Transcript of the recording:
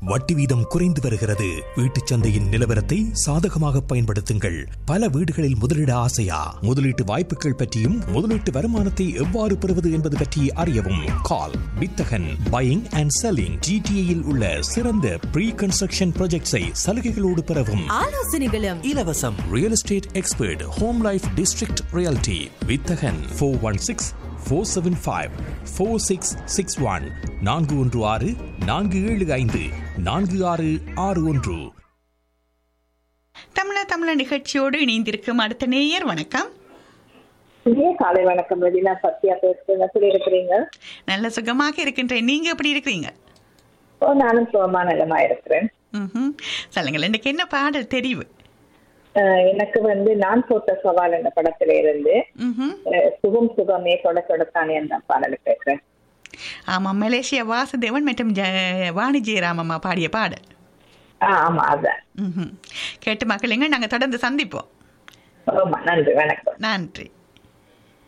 வட்டி வீதம் குறைந்து வருகிறது வீட்டுச் சந்தையின் நிலவரத்தை சாதகமாக பயன்படுத்துங்கள் பல வீடுகளில் முதலீட ஆசையா முதலீட்டு வாய்ப்புகள் பற்றியும் முதலீட்டு வருமானத்தை எவ்வாறு பெறுவது என்பது பற்றி அறியவும் கால் வித்தகன் பையிங் அண்ட் செல்லிங் ஜிடிஏயில் உள்ள சிறந்த ப்ரீ கன்ஸ்ட்ரக்ஷன் ப்ராஜெக்ட்ஸை சலுகைகளோடு பெறவும் ஆலோசனைகளும் இலவசம் real estate expert home life district reality வித்தகன் four one six four seven five four six six one நான்கு ஒன்று ஆறு நான்கு ஏழு ஐந்து நான்கு ஆறு ஆறு ஒன்று தமிழ தமிழ நிகழ்ச்சியோடு இணைந்திருக்கும் அடுத்த நேயர் வணக்கம் இனிய காலை வணக்கம் ரஜினா சத்யா பேசுறேன் எப்படி இருக்கிறீங்க நல்ல சுகமாக இருக்கின்றேன் நீங்க எப்படி இருக்கிறீங்க ஓ நானும் சுகமா நலமா இருக்கிறேன் ம்ஹும். சொல்லுங்கள் எனக்கு என்ன பாடல் தெரிவு அஹ் எனக்கு வந்து நான் போட்ட சவால் என்ற படத்துல இருந்து ம்ஹும். அஹ் சுகம் சுகமே தொட தொடத்தானே அந்த பாடலை கேட்கிறேன் ஆமாம் மலேசியா வாசுதேவன் மற்றும் ஜ- வாணி ஜெயராமம்மா பாடிய பாடல் ஆ ஆமா அதான் ம்ஹும். கேட்டு மக்களுங்க நாங்கள் தொடர்ந்து சந்திப்போம் ஆமா நன்றி வணக்கம் நன்றி